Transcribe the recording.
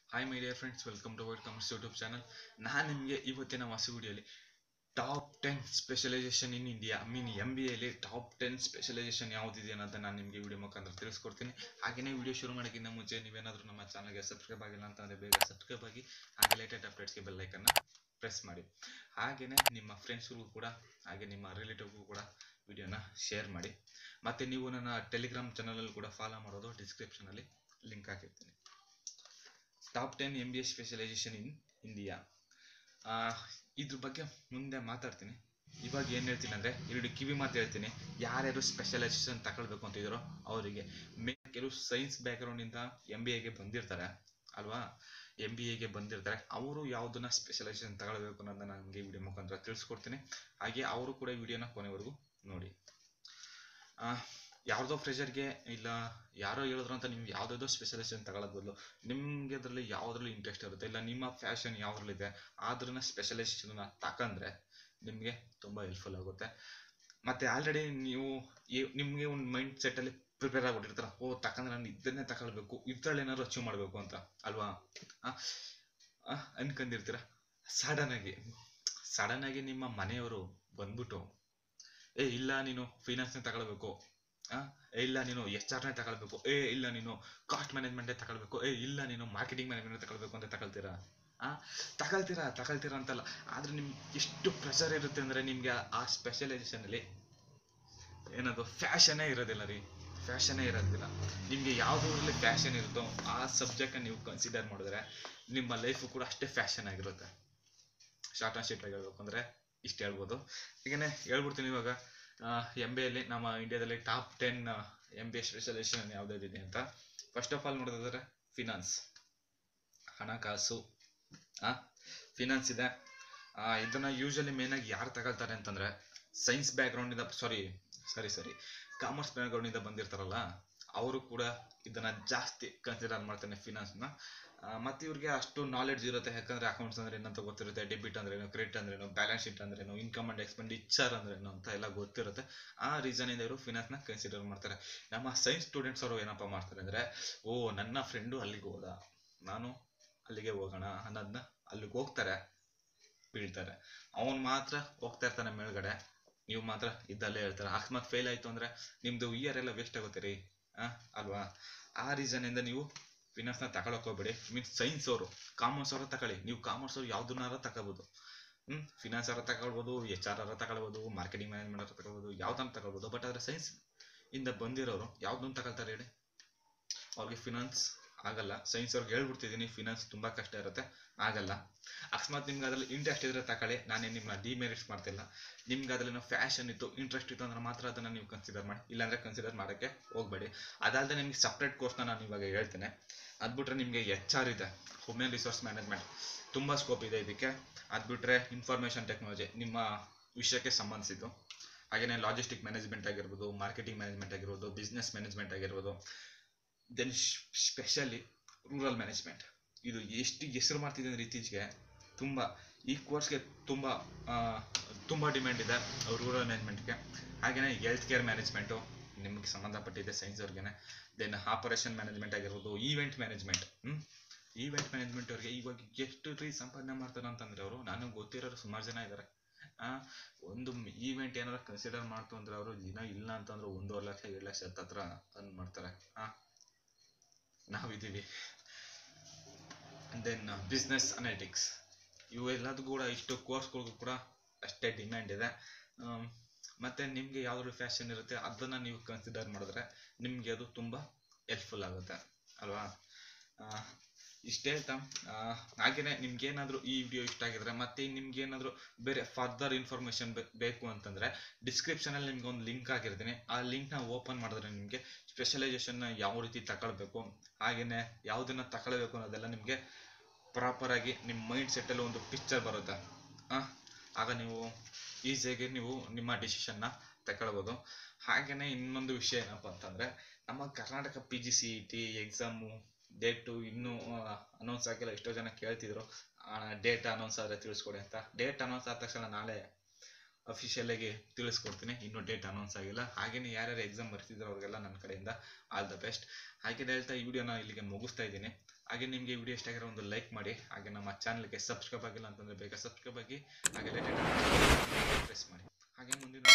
hi my dear friends welcome to word commerce YouTube channel ನಾನು ನಿಮಗೆ ಇವತ್ತಿನ ಹೊಸ ವಿಡಿಯೋಲಿ top ten specialisation in India mean M B ಎಲ್ಲಿ ಟಾಪ್ ಟೆನ್ ಸ್ಪೆಷಲೈಸೇಷನ್ ಯಾವುದಿದೆ ಅನ್ನೋದನ್ನ ನಾನು ನಿಮಗೆ ವಿಡಿಯೋ ಮುಖಾಂತರ ತಿಳಿಸ್ಕೊಡ್ತೀನಿ ಹಾಗೆಯೇ ವಿಡಿಯೋ ಶುರು ಮಾಡೋಕ್ಕಿಂತ ಮುಂಚೆ ನೀವೇನಾದರೂ ನಮ್ಮ ಚಾನಲ್ಗೆ ಸಬ್ಸ್ಕ್ರೈಬ್ ಆಗಿಲ್ಲ ಅಂತಂದರೆ ಬೇಗ ಸಬ್ಸ್ಕ್ರೈಬ್ ಆಗಿ ಹಾಗೆ ಲೇಟೆಡ್ ಅಪ್ಡೇಟ್ಸ್ಗೆ ಬೆಲ್ಲೈಕನ್ನು ಪ್ರೆಸ್ ಮಾಡಿ ಹಾಗೆಯೇ ನಿಮ್ಮ ಫ್ರೆಂಡ್ಸ್ಗೂ ಕೂಡ ಹಾಗೆ ನಿಮ್ಮ ರಿಲೇಟಿವ್ಗೂ ಕೂಡ ವಿಡಿಯೋನ ಶೇರ್ ಮಾಡಿ ಮತ್ತು ನೀವು ನನ್ನ ಟೆಲಿಗ್ರಾಮ್ ಚಾನಲಲ್ಲಿ ಕೂಡ ಫಾಲೋ ಮಾಡೋದು ಡಿಸ್ಕ್ರಿಪ್ಷನಲ್ಲಿ ಲಿಂಕ್ ಹಾಕಿರ್ತೀನಿ top ten M B S specialisation in India ಇದ್ರ ಬಗ್ಗೆ ಮುಂದೆ ಮಾತಾಡ್ತೀನಿ ಇವಾಗ ಏನು ಹೇಳ್ತೀನಿ ಅಂದರೆ ಎರಡು ಕಿವಿ ಮಾತು ಹೇಳ್ತೀನಿ ಯಾರ್ಯಾರು ಸ್ಪೆಷಲೈಸೇಷನ್ ತಗೊಳ್ಬೇಕು ಅಂತ ಇದ್ದಾರೋ ಅವರಿಗೆ ಮೇ ಕೆಲವು ಸೈನ್ಸ್ ಬ್ಯಾಕ್ಗ್ರೌಂಡಿಂದ ಎಮ್ ಬಿ ಎಗೆ ಬಂದಿರ್ತಾರೆ ಅಲ್ವಾ ಎಮ್ ಬಿ ಎಗೆ ಬಂದಿರ್ತಾರೆ ಅವರು ಯಾವುದನ್ನ ಸ್ಪೆಷಲೈಸೇಷನ್ ತಗೊಳ್ಬೇಕು ಅನ್ನೋದನ್ನ ನನಗೆ ವಿಡಿಯೋ ಮುಖಾಂತರ ತಿಳಿಸ್ಕೊಡ್ತೀನಿ ಹಾಗೆ ಅವರು ಕೂಡ ವಿಡಿಯೋನ ಕೊನೆವರೆಗೂ ನೋಡಿ ಯಾವುದೋ ಫ್ರೆಷರ್ಗೆ ಇಲ್ಲ ಯಾರೋ ಹೇಳಿದ್ರು ಅಂತ ನೀವು ಯಾವುದಾದ್ರು ಸ್ಪೆಷಲೈಸೇಷನ್ ತಗೊಳ್ಳೋದು ಬದಲು ನಿಮಗೆ ಅದರಲ್ಲಿ ಯಾವುದ್ರಲ್ಲಿ ಇಂಟ್ರೆಸ್ಟ್ ಇರುತ್ತೆ ಇಲ್ಲ ನಿಮ್ಮ ಫ್ಯಾಷನ್ ಯಾವುದ್ರಲ್ಲಿದೆ ಆದ್ರನ್ನ ಸ್ಪೆಷಲೈಸೇಷನ್ನ ತಗೊಂಡ್ರೆ ನಿಮಗೆ ತುಂಬ ಹೆಲ್ಪ್ಫುಲ್ ಆಗುತ್ತೆ ಮತ್ತು ಆಲ್ರೆಡಿ ನೀವು ನಿಮಗೆ ಒಂದು ಮೈಂಡ್ ಸೆಟ್ಟಲ್ಲಿ ಪ್ರಿಪೇರ್ ಆಗಿಬಿಟ್ಟಿರ್ತಾರೆ ಓ ತಗೊಂಡ್ರೆ ನಾನು ಇದನ್ನೇ ತಗೊಳ್ಬೇಕು ಇದ್ರಲ್ಲಿ ಏನಾದ್ರು ಅಚೀವ್ ಮಾಡಬೇಕು ಅಂತ ಅಲ್ವಾ ಅನ್ಕೊಂಡಿರ್ತೀರ ಸಡನ್ನಾಗಿ ಸಡನ್ನಾಗಿ ನಿಮ್ಮ ಮನೆಯವರು ಬಂದ್ಬಿಟ್ಟು ಏ ಇಲ್ಲ ನೀನು ಫೈನಾನ್ಸ್ನೇ ತಗೊಳ್ಬೇಕು ಆ ಏ ಇಲ್ಲ ನೀನು ಎಚ್ ಆರ್ನೇ ತಗೊಳ್ಬೇಕು ಏ ಇಲ್ಲ ನೀನು ಕಾಸ್ಟ್ ಮ್ಯಾನೇಜ್ಮೆಂಟೇ ತಗೊಳ್ಬೇಕು ಏ ಇಲ್ಲ ನೀನು ಮಾರ್ಕೆಟಿಂಗ್ ಮ್ಯಾನೇಜ್ಮೆಂಟ್ ತಗೊಳ್ಬೇಕು ಅಂತ ತಗೊಳ್ತೀರಾ ಆ ತಗೊಳ್ತೀರಾ ತಗೊಳ್ತೀರಾ ಅಂತಲ್ಲ ಆದ್ರೆ ನಿಮ್ಗೆ ಎಷ್ಟು ಪ್ರೆಷರ್ ಇರುತ್ತೆ ಅಂದ್ರೆ ನಿಮ್ಗೆ ಆ ಸ್ಪೆಷಲೈಸೇಷನಲ್ಲಿ ಏನದು ಫ್ಯಾಷನೇ ಇರೋದಿಲ್ಲ ರೀ ಫ್ಯಾಷನೇ ಇರೋದಿಲ್ಲ ನಿಮಗೆ ಯಾವುದ್ರಲ್ಲಿ ಫ್ಯಾಷನ್ ಇರುತ್ತೋ ಆ ಸಬ್ಜೆಕ್ಟ್ ನೀವು ಕನ್ಸಿಡರ್ ಮಾಡಿದ್ರೆ ನಿಮ್ಮ ಲೈಫು ಕೂಡ ಅಷ್ಟೇ ಫ್ಯಾಷನ್ ಆಗಿರುತ್ತೆ ಶಾರ್ಟ್ ಆ್ಯಂಡ್ ಶೀಟ್ ಆಗಿ ಹೇಳ್ಬೇಕು ಅಂದರೆ ಇಷ್ಟು ಹೇಳ್ಬೋದು ಹೀಗೇ ಹೇಳ್ಬಿಡ್ತೀನಿ ಇವಾಗ ಎಮ್ ಬಿ ಎಲ್ಲಿ ನಮ್ಮ ಇಂಡಿಯಾದಲ್ಲಿ top ten M B A specialisation ಯಾವುದಾದಿದೆ ಅಂತ ಫಸ್ಟ್ ಆಫ್ ಆಲ್ ನೋಡೋದಾದ್ರೆ ಫಿನಾನ್ಸ್ ಹಣಕಾಸು ಫಿನಾನ್ಸ್ ಇದೆ ಇದನ್ನು ಯೂಶಲಿ ಮೇನಾಗಿ ಯಾರು ತಗೊಳ್ತಾರೆ ಅಂತಂದರೆ ಸೈನ್ಸ್ ಬ್ಯಾಕ್ಗ್ರೌಂಡಿಂದ ಸಾರಿ ಸಾರಿ ಸಾರಿ ಕಾಮರ್ಸ್ ಬ್ಯಾಕ್ಗ್ರೌಂಡಿಂದ ಬಂದಿರ್ತಾರಲ್ಲ ಅವರು ಕೂಡ ಇದನ್ನು ಜಾಸ್ತಿ ಕನ್ಸಿಡರ್ ಮಾಡ್ತಾನೆ ಫಿನಾನ್ಸ್ನ ಮತ್ತು ಇವ್ರಿಗೆ ಅಷ್ಟು ನಾಲೆಡ್ಜ್ ಇರುತ್ತೆ ಯಾಕಂದರೆ ಅಕೌಂಟ್ಸ್ ಅಂದ್ರೆ ಏನಂತ ಗೊತ್ತಿರುತ್ತೆ ಡೆಬಿಟ್ ಅಂದ್ರೇನು ಕ್ರೆಡಿಟ್ ಅಂದ್ರೇನು ಬ್ಯಾಲೆನ್ಸ್ ಶೀಟ್ ಅಂದ್ರೇನು ಇನ್ಕಮ್ ಅಂಡ್ ಎಕ್ಸ್ಪೆಂಡಿಚರ್ ಅಂದ್ರೇನು ಅಂತ ಎಲ್ಲ ಗೊತ್ತಿರುತ್ತೆ ಆ ರೀಸನಿಂದ ಇವರು ಫಿನಾನ್ಸ್ನ ಕನ್ಸಿಡರ್ ಮಾಡ್ತಾರೆ ನಮ್ಮ ಸೈನ್ಸ್ ಸ್ಟೂಡೆಂಟ್ಸ್ ಅವರು ಏನಪ್ಪ ಮಾಡ್ತಾರೆ ಅಂದರೆ ಓ ನನ್ನ ಫ್ರೆಂಡು ಅಲ್ಲಿಗೆ ಹೋದ ನಾನು ಅಲ್ಲಿಗೆ ಹೋಗೋಣ ಅನ್ನೋದನ್ನ ಅಲ್ಲಿಗೆ ಹೋಗ್ತಾರೆ ಬೀಳ್ತಾರೆ ಅವನು ಮಾತ್ರ ಹೋಗ್ತಾ ಇರ್ತಾನೆ ಮೇಲ್ಗಡೆ ನೀವು ಮಾತ್ರ ಇದ್ದಲ್ಲೇ ಹೇಳ್ತಾರೆ ಅಕಸ್ಮಾತ್ ಫೇಲ್ ಆಯಿತು ಅಂದರೆ ನಿಮ್ಮದು ಇಯರ್ ಎಲ್ಲ ವೇಸ್ಟ್ ಆಗುತ್ತೆ ರೀ ಅಲ್ವಾ ಆ ರೀಸನಿಂದ ನೀವು ಫಿನಾನ್ಸ್ನ ತಗೊಳಕ್ ಹೋಗ್ಬೇಡಿ ಮೀನ್ಸ್ ಸೈನ್ಸ್ ಅವರು ಕಾಮರ್ಸ್ ಅವರು ತಗೊಳ್ಳಿ ನೀವು ಕಾಮರ್ಸ್ ಅವ್ರು ಯಾವ್ದನ್ನಾರ ತಗೋಬೋದು ಹ್ಞೂ ಫಿನಾನ್ಸ್ ಅವರ ತಗೊಳ್ಬೋದು ಎಚ್ ಆರ್ ಅವರ ತಗೊಳ್ಬೋದು ಮಾರ್ಕೆಟಿಂಗ್ ಮ್ಯಾನೇಜ್ಮೆಂಟ್ ಅವ್ರ ತಗೊಳ್ಬೋದು ಯಾವ್ದನ್ನ ತಗೊಳ್ಬೋದು ಬಟ್ ಆದರೆ ಸೈನ್ಸ್ ಇಂದ ಬಂದಿರೋರು ಯಾವ್ದನ್ನ ತಗೊಳ್ತಾರೆ ಹೇಳಿ ಅವ್ರಿಗೆ ಫಿನಾನ್ಸ್ ಆಗಲ್ಲ ಸೈನ್ಸ್ ಅವ್ರಿಗೆ ಹೇಳ್ಬಿಡ್ತಿದ್ದೀನಿ ಫಿನಾನ್ಸ್ ತುಂಬ ಕಷ್ಟ ಇರುತ್ತೆ ಆಗಲ್ಲ ಅಕಸ್ಮಾತ್ ನಿಮ್ಗೆ ಅದರಲ್ಲಿ ಇಂಟ್ರೆಸ್ಟ್ ಇದ್ರೆ ತಗೊಳ್ಳಿ ನಾನೇ ನಿಮ್ಮನ್ನ ಡಿಮೆರಿಟ್ಸ್ ಮಾಡ್ತಿಲ್ಲ ನಿಮ್ಗೆ ಅದರಲ್ಲಿ ಫ್ಯಾಷನ್ ಇತ್ತು ಇಂಟ್ರೆಸ್ಟ್ ಇತ್ತು ಅಂದ್ರೆ ಮಾತ್ರ ಅದನ್ನು ನೀವು ಕನ್ಸಿಡರ್ ಮಾಡಿ ಇಲ್ಲಾಂದರೆ ಕನ್ಸಿಡರ್ ಮಾಡೋಕ್ಕೆ ಹೋಗಬೇಡಿ ಅದಲ್ಲದೆ ನಿಮ್ಗೆ ಸಪ್ರೇಟ್ ಕೋರ್ಸ್ನ ನಾನು ಇವಾಗ ಹೇಳ್ತೇನೆ ಅದು ಬಿಟ್ರೆ ನಿಮಗೆ ಎಚ್ ಆರ್ ಇದೆ ಹ್ಯೂಮನ್ ರಿಸೋರ್ಸ್ ಮ್ಯಾನೇಜ್ಮೆಂಟ್ ತುಂಬ ಸ್ಕೋಪ್ ಇದೆ ಇದಕ್ಕೆ ಅದು ಬಿಟ್ಟರೆ ಇನ್ಫಾರ್ಮೇಷನ್ ಟೆಕ್ನಾಲಜಿ ನಿಮ್ಮ ವಿಷಯಕ್ಕೆ ಸಂಬಂಧಿಸಿದ್ದು ಹಾಗೆಯೇ ಲಾಜಿಸ್ಟಿಕ್ ಮ್ಯಾನೇಜ್ಮೆಂಟ್ ಆಗಿರ್ಬೋದು ಮಾರ್ಕೆಟಿಂಗ್ ಮ್ಯಾನೇಜ್ಮೆಂಟ್ ಆಗಿರ್ಬೋದು ಬಿಸ್ನೆಸ್ ಮ್ಯಾನೇಜ್ಮೆಂಟ್ ಆಗಿರ್ಬೋದು ದೆನ್ ಸ್ಪೆಷಲಿ ರೂರಲ್ ಮ್ಯಾನೇಜ್ಮೆಂಟ್ ಇದು ಎಷ್ಟು ಹೆಸರು ಮಾಡ್ತಿದೆ ಅಂದರೆ ಇತ್ತೀಚೆಗೆ ತುಂಬ ಈ ಕೋರ್ಸ್ಗೆ ತುಂಬ ತುಂಬ ಡಿಮ್ಯಾಂಡ್ ಇದೆ ರೂರಲ್ ಮ್ಯಾನೇಜ್ಮೆಂಟ್ಗೆ ಹಾಗೆಯೇ ಹೆಲ್ತ್ ಕೇರ್ ಮ್ಯಾನೇಜ್ಮೆಂಟು ನಿಮಗೆ ಸಂಬಂಧಪಟ್ಟಿದೆ ಸೈನ್ಸ್ ಅವ್ರಿಗೆ ದೆನ್ ಆಪರೇಷನ್ ಮ್ಯಾನೇಜ್ಮೆಂಟ್ ಆಗಿರ್ಬೋದು ಈವೆಂಟ್ ಮ್ಯಾನೇಜ್ಮೆಂಟ್ ಹ್ಞೂ ಈವೆಂಟ್ ಮ್ಯಾನೇಜ್ಮೆಂಟ್ ಅವ್ರಿಗೆ ಇವಾಗ ಎಷ್ಟು ರೀ ಸಂಪಾದನೆ ಮಾಡ್ತಾರೆ ಅಂತಂದ್ರೆ ಅವರು ನನಗೆ ಗೊತ್ತಿರೋರು ಸುಮಾರು ಜನ ಇದ್ದಾರೆ ಒಂದು ಈವೆಂಟ್ ಏನಾದ್ರು ಕನ್ಸಿಡರ್ ಮಾಡ್ತು ಅಂದ್ರೆ ಅವರು ದಿನ ಇಲ್ಲ ಅಂತಂದ್ರೆ ಒಂದೂವರೆ ಲಕ್ಷ ಏಳು ಲಕ್ಷ ಹತ್ರ ಅರ್ನ್ ಮಾಡ್ತಾರೆ ಹಾಂ ನಾವಿದ್ದೀವಿ ದೆನ್ ಬಿಸ್ನೆಸ್ ಅನಾಲಿಟಿಕ್ಸ್ ಇವೆಲ್ಲದೂ ಕೂಡ ಇಷ್ಟು ಕೋರ್ಸ್ಗಳಿಗೂ ಕೂಡ ಅಷ್ಟೇ ಡಿಮ್ಯಾಂಡ್ ಇದೆ ಮತ್ತು ನಿಮಗೆ ಯಾವ್ದು ಫ್ಯಾಷನ್ ಇರುತ್ತೆ ಅದನ್ನು ನೀವು ಕನ್ಸಿಡರ್ ಮಾಡಿದ್ರೆ ನಿಮಗೆ ಅದು ತುಂಬ ಹೆಲ್ಪ್ಫುಲ್ ಆಗುತ್ತೆ ಅಲ್ವಾ ಇಷ್ಟೇ ಹೇಳ್ತಾ ಹಾಗೆಯೇ ನಿಮ್ಗೇನಾದರೂ ಈ ವಿಡಿಯೋ ಇಷ್ಟ ಆಗಿದ್ರೆ ಮತ್ತೆ ನಿಮ್ಗೇನಾದರೂ ಬೇರೆ ಫರ್ದರ್ ಇನ್ಫಾರ್ಮೇಷನ್ ಬೇಕು ಅಂತಂದರೆ ಡಿಸ್ಕ್ರಿಪ್ಷನಲ್ಲಿ ನಿಮ್ಗೆ ಒಂದು ಲಿಂಕ್ ಆಗಿರ್ತೀನಿ ಆ ಲಿಂಕ್ನ ಓಪನ್ ಮಾಡಿದ್ರೆ ನಿಮಗೆ ಸ್ಪೆಷಲೈಸೇಷನ್ನ ಯಾವ ರೀತಿ ತಗೊಳ್ಬೇಕು ಹಾಗೆಯೇ ಯಾವುದನ್ನು ತಗೊಳ್ಬೇಕು ಅನ್ನೋದೆಲ್ಲ ನಿಮಗೆ ಪ್ರಾಪರಾಗಿ ನಿಮ್ಮ ಮೈಂಡ್ ಸೆಟ್ಟಲ್ಲಿ ಒಂದು ಪಿಕ್ಚರ್ ಬರುತ್ತೆ ಆಗ ನೀವು ಈಸಿಯಾಗಿ ನೀವು ನಿಮ್ಮ ಡಿಸಿಷನ್ನ ತಗೊಳ್ಬೋದು ಹಾಗೆಯೇ ಇನ್ನೊಂದು ವಿಷಯ ಏನಪ್ಪ ಅಂತಂದರೆ ನಮ್ಮ Karnataka P G C E T exam date ಇನ್ನೂ ಅನೌನ್ಸ್ ಆಗಿಲ್ಲ ಎಷ್ಟೋ ಜನ ಕೇಳ್ತಿದ್ರು ಡೇಟ್ ಅನೌನ್ಸ್ ಆದರೆ ತಿಳಿಸ್ಕೊಡಿ ಅಂತ ಡೇಟ್ ಅನೌನ್ಸ್ ಆದ ತಕ್ಷಣ ನಾಳೆ ಅಫಿಷಿಯಲಾಗಿ ತಿಳಿಸ್ಕೊಡ್ತೀನಿ ಇನ್ನೂ ಡೇಟ್ ಅನೌನ್ಸ್ ಆಗಿಲ್ಲ ಹಾಗೆಯೇ ಯಾರ್ಯಾರು ಎಕ್ಸಾಮ್ ಬರ್ತಿದ್ರು ಅವ್ರಿಗೆಲ್ಲ ನನ್ನ ಕಡೆಯಿಂದ ಆಲ್ ದ ಬೆಸ್ಟ್ ಹಾಗೆ ಹೇಳ್ತಾ ಈ ವಿಡಿಯೋನ ಇಲ್ಲಿಗೆ ಮುಗಿಸ್ತಾ ಇದ್ದೀನಿ ಹಾಗೆ ನಿಮಗೆ ವಿಡಿಯೋ ಇಷ್ಟ ಆಗಿರೋ ಒಂದು ಲೈಕ್ ಮಾಡಿ ಹಾಗೆ ನಮ್ಮ ಚಾನಲ್ಗೆ ಸಬ್ಸ್ಕ್ರೈಬ್ ಆಗಿಲ್ಲ ಅಂತಂದರೆ ಬೇಗ ಸಬ್ಸ್ಕ್ರೈಬ್ ಆಗಿ ಹಾಗೆ ಪ್ರೆಸ್ ಮಾಡಿ ಹಾಗೆ ಮುಂದಿನ